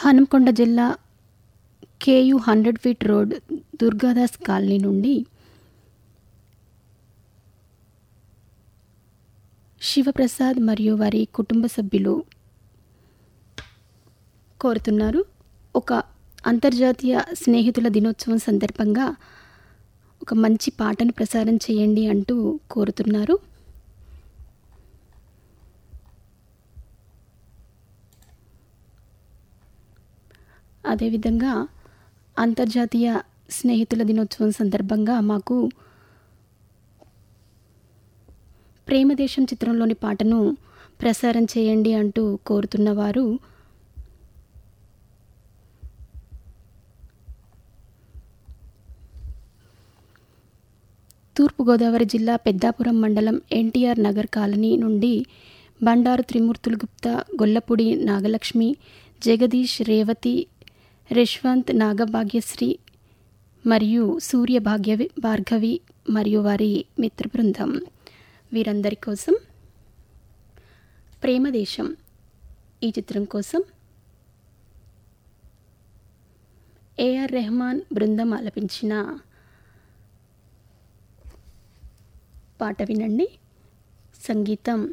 హనుమకొండ జిల్లా KU hundred feet road Durgadas colony నుండి శివప్రసాద్ మరియు వారి కుటుంబ సభ్యులు కోరుతున్నారు ఒక అంతర్జాతీయ స్నేహితుల దినోత్సవం సందర్భంగా ఒక మంచి పాటను ప్రసారం చేయండి అంటూ కోరుతున్నారు అదేవిధంగా అంతర్జాతీయ స్నేహితుల దినోత్సవం సందర్భంగా మాకు ప్రేమదేశం చిత్రంలోని పాటను ప్రసారం చేయండి అంటూ కోరుతున్నవారు తూర్పుగోదావరి జిల్లా పెద్దాపురం మండలం ఎన్టీఆర్ నగర్ కాలనీ నుండి బండారు త్రిమూర్తులు గుప్తా గొల్లపూడి నాగలక్ష్మి జగదీష్ రేవతి రిష్వంత్ నాగభాగ్యశ్రీ మరియు సూర్య భాగ్యవి భార్గవి మరియు వారి మిత్ర బృందం వీరందరి కోసం ప్రేమదేశం ఈ చిత్రం కోసం ఏఆర్ రెహమాన్ బృందం ఆలపించిన పాట వినండి సంగీతం